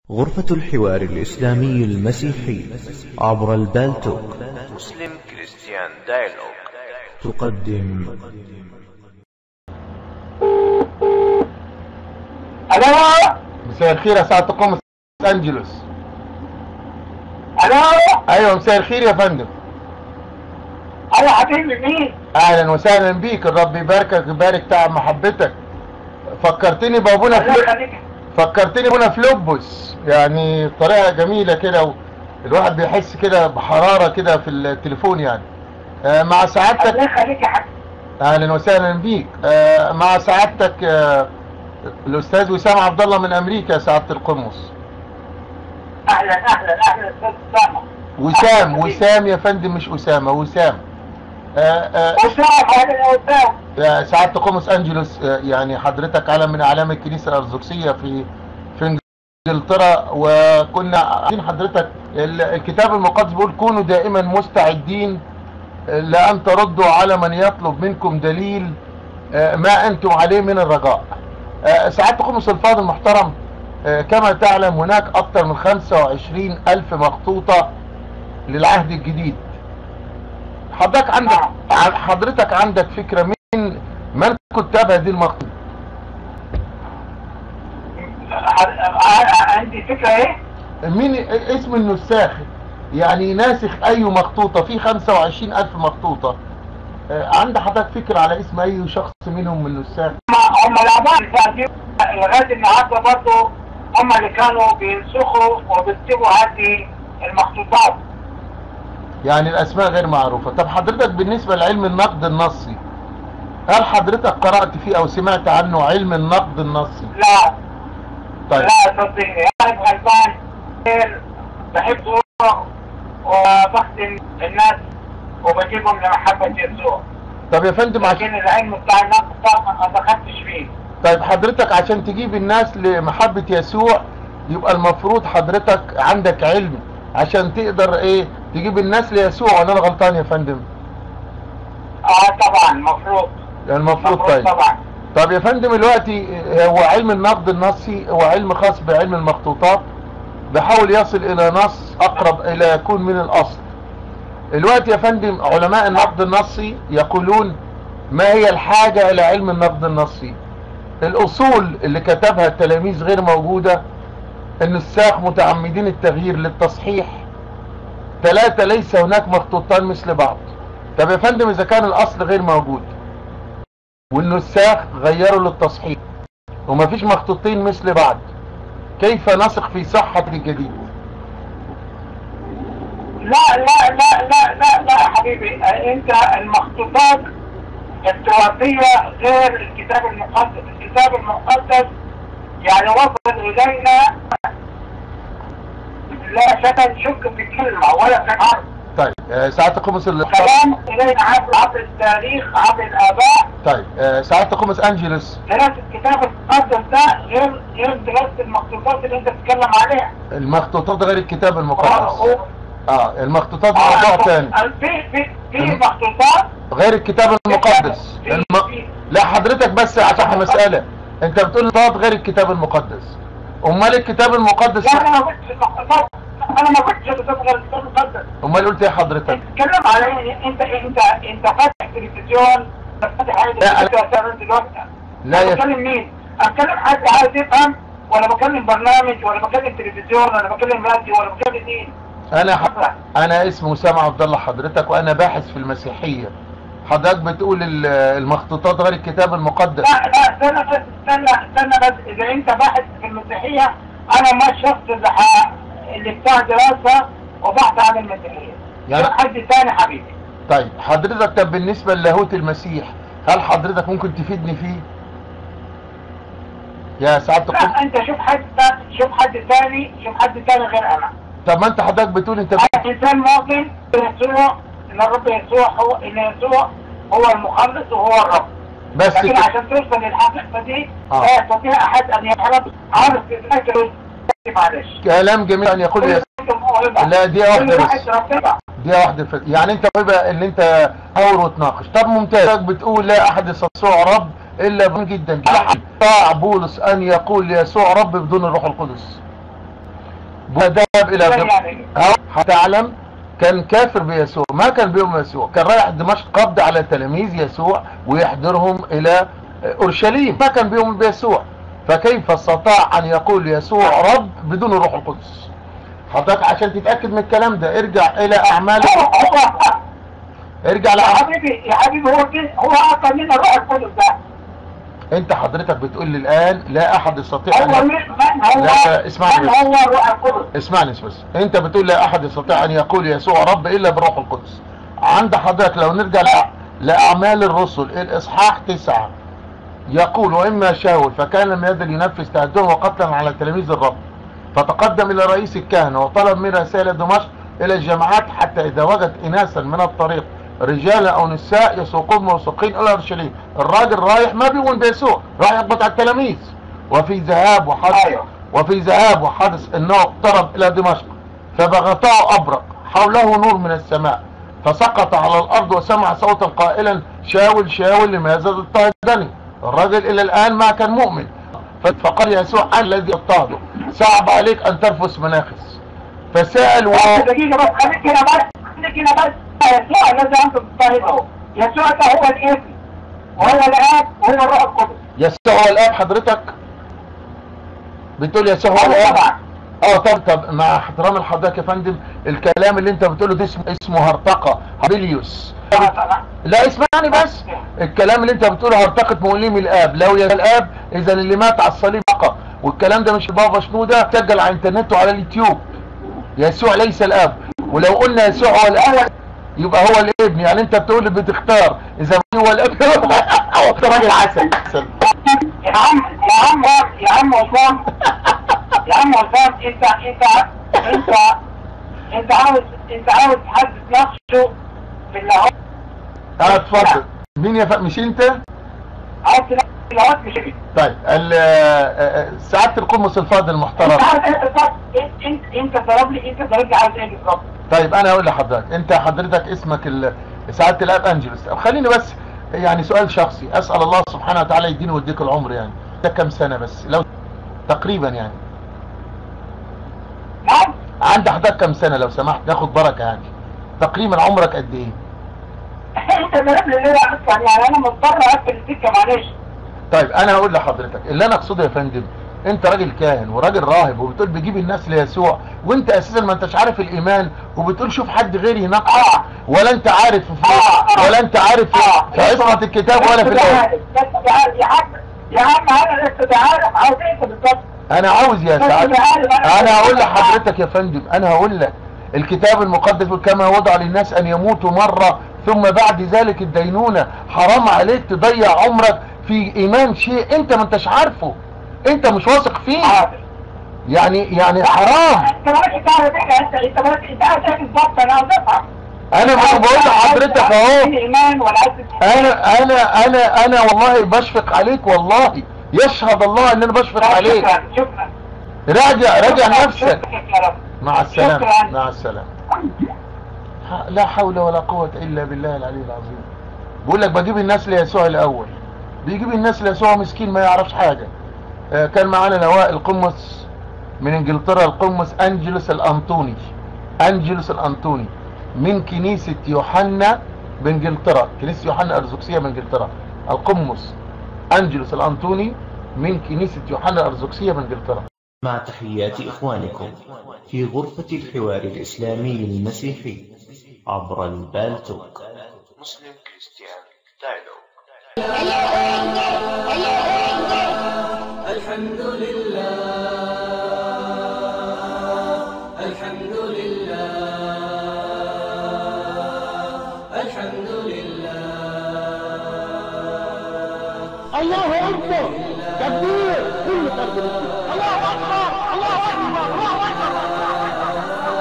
غرفة الحوار الإسلامي المسيحي عبر البالتوك مسلم كريستيان دايلوج تقدم الو مساء الخير يا سعادة قوم انجلوس الو ايوه مساء الخير يا فندم انا حبيبي مين اهلا وسهلا بيك الرب يباركك ويبارك تعب محبتك فكرتني بابونا الله في يخليك فكرتني بابونا في لوبوس يعني طريقه جميله كده الواحد بيحس كده بحراره كده في التليفون يعني آه، مع سعادتك الله يخليك يا حبيبي اهلا وسهلا بيك آه، مع سعادتك آه، الاستاذ وسام عبد الله من امريكا يا سعاده القمص اهلا اهلا اهلا استاذ اسامه وسام وسام يا فندم مش اسامه وسام آه، آه، وسام اهلا يا وسام يا سعادة قومس أنجلوس آه، يعني حضرتك علم من أعلام الكنيسة الأرثوذكسية في في إنجلترا وكنا عايزين حضرتك ال- الكتاب المقدس بيقول كونوا دائما مستعدين آه، لأن تردوا على من يطلب منكم دليل آه، ما أنتم عليه من الرجاء آه، سعادة قومس الفاضل المحترم آه، كما تعلم هناك أكثر من 25 ألف مخطوطة للعهد الجديد حضرتك عندك حضرتك عندك فكرة من من كتاب هذه المخطوطة ع- عندي فكره ايه مين اسم النساخ يعني ناسخ اي مخطوطة في 25 الف مخطوطة آه، عند حضرتك فكرة على اسم اي شخص منهم من النساخ هم هم الاباء اللي فاتين لغايه النهارده برضه هم اللي كانوا بينسخوا وبيكتبوا هذه المخطوطات يعني الاسماء غير معروفة طب حضرتك بالنسبة لعلم النقد النصي هل حضرتك قرأت فيه او سمعت عنه علم النقد النصي لا طيب لا صدقني انا غلبان كتير بحب صورة وبخدم الناس وبجيبهم لمحبة يسوع طب يا فندم عشان لكن العلم بتاع الناس بتاع ما دخلتش فيه طيب حضرتك عشان تجيب الناس لمحبة يسوع يبقى المفروض حضرتك عندك علم عشان تقدر ايه تجيب الناس ليسوع ولا انا غلطان يا فندم اه طبعا مفروض المفروض مفروض طيب طبعا طب يا فندم دلوقتي هو علم النقد النصي هو علم خاص بعلم المخطوطات بيحاول يصل الى نص اقرب الى يكون من الاصل الوقت يا فندم علماء النقد النصي يقولون ما هي الحاجة الى علم النقد النصي الاصول اللي كتبها التلاميذ غير موجودة النساخ متعمدين التغيير للتصحيح ثلاثة ليس هناك مخطوطان مثل بعض طب يا فندم اذا كان الاصل غير موجود والنساخ غيروا للتصحيح ومفيش مخطوطين مثل بعض كيف نثق في صحة الجديد لا لا لا لا لا لا يا حبيبي آه، انت المخطوطات التراثية غير الكتاب المقدس الكتاب المقدس يعني وصل الينا لا شك شك في كلمة ولا في حرف طيب آه، ساعات قمص ال... كلام الينا عبر عبر التاريخ عبر الاباء طيب آه، ساعات قمص انجلس دراسة الكتاب المقدس ده غير غير دراسة المخطوطات اللي انت بتتكلم عليها المخطوطات غير الكتاب آه، المقدس هو- اه المخطوطات موضوع آه، تاني في في في الم- مخطوطات غير الكتاب المقدس في- الم... في- لا حضرتك بس عشان مسألة انت بتقول المخطوطات غير الكتاب المقدس امال الكتاب المقدس لا انا ما قلتش المخطوطات انا ما قلتش الكتاب غير الكتاب المقدس امال قلت ايه حضرتك انت بتتكلم على ايه انت انت انت فاتح تلفزيون فاتح حاجه لا، انت بتعمل دلوقتي لا انا يا بكلم مين؟ اتكلم حد عايز يفهم ولا بكلم برنامج ولا بكلم تلفزيون ولا بكلم راديو ولا بكلم مين؟ انا ح... انا اسمي اسامه عبد الله حضرتك وانا باحث في المسيحيه حضرتك بتقول ال- المخطوطات غير الكتاب المقدس لا لا استنى بس استنى استنى بس اذا انت باحث في المسيحيه انا ما الشخص اللي ح... اللي بتاع دراسه وبحث عن المسيحيه يعني- شوف حد تاني حبيبي طيب حضرتك طب بالنسبه للاهوت المسيح هل حضرتك ممكن تفيدني فيه يا سعاده القم لا انت شوف حد تا- شوف حد تاني شوف حد تاني غير انا طب ما انت حضرتك بتقول انت انا انسان مؤمن يسوع ان الرب يسوع هو ان يسوع هو المخلص وهو الرب بس لكن كده. عشان توصل للحقيقه دي آه. لا يستطيع احد ان يفهم عارف ازاي معلش كلام جميل ان يقول يا لا، دي واحدة بس. دي واحده ف... يعني انت بقى اللي انت حاور وتناقش طب ممتاز حضرتك بتقول لا احد يستطيع رب الا بمن جدا طاع بولس ان يقول يسوع رب بدون الروح القدس وذهب الى ازاي دم- يعني أو هتعلم كان كافر بيسوع ما كان بيؤمن بيسوع كان رايح دمشق قبض على تلاميذ يسوع ويحضرهم الى اورشليم ما كان بيؤمن بيسوع فكيف استطاع ان يقول يسوع رب بدون الروح القدس حضرتك عشان تتاكد من الكلام ده ارجع الى اعمال هو هو ارجع يا لأعمال حبيبي يا حبيبي هو كده هو اعطى لنا الروح القدس ده انت حضرتك بتقول لي الان لا احد يستطيع هو ان من من هو لا، اسمعني من بس. هو الروح القدس اسمعني بس انت بتقول لا احد يستطيع ان يقول يسوع رب الا بالروح القدس عند حضرتك لو نرجع لأ- لاعمال الرسل الاصحاح تسعة يقول واما شاول فكان لم يزل ينفذ تهدئه وقتلا على تلاميذ الرب فتقدم الى رئيس الكهنه وطلب من رسائل دمشق الى الجماعات حتى اذا وجد اناسا من الطريق رجالا او نساء يسوقون موثوقين الى اورشليم الراجل رايح ما بيؤمن بيسوع رايح يقبض على التلاميذ وفي ذهاب وحدث أيوة. وفي ذهاب وحدث انه اقترب الى دمشق فبغته ابرق حوله نور من السماء فسقط على الارض وسمع صوتا قائلا شاول شاول لماذا تضطهدني الرجل الى الان ما كان مؤمن فقال يسوع أنا الذي اضطهده صعب عليك ان ترفس مناخس فسأل و... دقيقة بس خليك هنا بس خليك هنا بس يسوع الذي انتم تضطهده يسوع ده هو الابن وهو الاب وهو الروح القدس يسوع هو الاب حضرتك بتقول يسوع هو هو الاب طبعا اه طب طب مع احترام لحضرتك يا فندم الكلام اللي انت بتقوله ده اسمه اسمه هرطقه هابيليوس لا اسمعني بس الكلام اللي انت بتقوله هرطقه مؤلم الاب لو يا الاب اذا اللي مات على الصليب بقى والكلام ده مش بابا شنو ده سجل على الانترنت وعلى اليوتيوب يسوع ليس الاب ولو قلنا يسوع هو الاب يبقى هو الابن يعني انت بتقول اللي بتختار اذا هو الاب انت راجل عسل عسل يا عم يا عم يا عم عصام يا عم عصام انت انت انت انت عاوز انت عاوز تحدد نفسه في اللاهوت اه اتفضل مين يا ف... مش انت عاوز تنفذ اللاهوت مش انت طيب ال- آه، آه، سعاده القمص الفاضل المحترم انت عاوز انت بالظبط انت انت انت ضرب لي انت ضرب لي عاوز ايه بالظبط طيب انا هقول لحضرتك انت حضرتك اسمك ال- سعاده الاب انجلوس طب خليني بس يعني سؤال شخصي اسال الله سبحانه وتعالى يديني ويديك العمر يعني ده كم سنه بس لو تقريبا يعني نعم عند حضرتك كم سنه لو سمحت ناخد بركه يعني تقريبا عمرك قد ايه انت ضرب لي ليه اصلا يعني انا مضطر اقفل السكه معلش طيب انا هقول لحضرتك اللي انا اقصده يا فندم انت راجل كاهن وراجل راهب وبتقول بيجيب الناس ليسوع وانت اساسا ما انتش عارف الايمان وبتقول شوف حد غيري ينقع ولا انت عارف في آه. ولا انت عارف في في عصمة الكتاب ولا في لست الايه عارف، لست عارف. يا عم يا عم انا لست عارف عاوز ايه انت بالظبط انا عاوز يا بس سعد أنا عارف، أنا- انا هقول لحضرتك يا فندم انا هقول لك الكتاب المقدس بيقول كما وضع للناس ان يموتوا مرة ثم بعد ذلك الدينونة حرام عليك تضيع عمرك في ايمان شيء انت ما انتش عارفه انت مش واثق فيه حاضر يعني يعني حرام انت مالك تعرف ايه انت انت مالك انت عايز ايه بالظبط انا عاوز افهم انا ما بقول لحضرتك عايز اهو ايمان ولا عايز انا انا انا انا والله بشفق عليك والله يشهد الله ان انا بشفق عليك شكرا شكرا راجع راجع شكراً، نفسك شكراً يا رب. مع السلامة شكراً. مع السلامة ح- لا حول ولا قوة الا بالله العلي العظيم بقول لك بجيب الناس ليسوع الاول بيجيب الناس ليسوع مسكين ما يعرفش حاجة آه، كان معانا لواء القمص من انجلترا القمص انجلوس الانطوني انجلوس الانطوني من كنيسة يوحنا بانجلترا كنيسة يوحنا ارثوذكسية بانجلترا القمص انجلوس الانطوني من كنيسة يوحنا الارثوذكسية بانجلترا مع تحيات إخوانكم في غرفة الحوار الإسلامي المسيحي عبر البالتوك مسلم كريستيان دايلوج الحمد لله الحمد لله الحمد لله الله اكبر تكبير كل فرد مسلم الله اكبر الله اكبر الله اكبر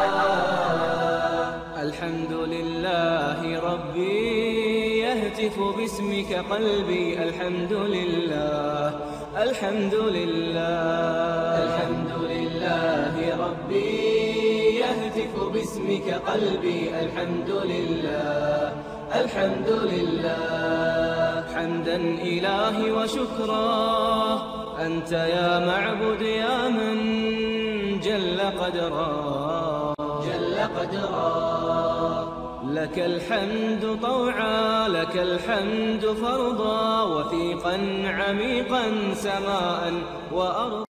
الحمد لله ربي يهتف باسمك قلبي الحمد لله الحمد لله الحمد لله ربي يهتف باسمك قلبي الحمد لله الحمد لله حمدا إلهي وشكرا أنت يا معبد يا من جل قدرا جل قدرا لك الحمد طوعا لك الحمد فرضا وثيقا عميقا سماء وأرضا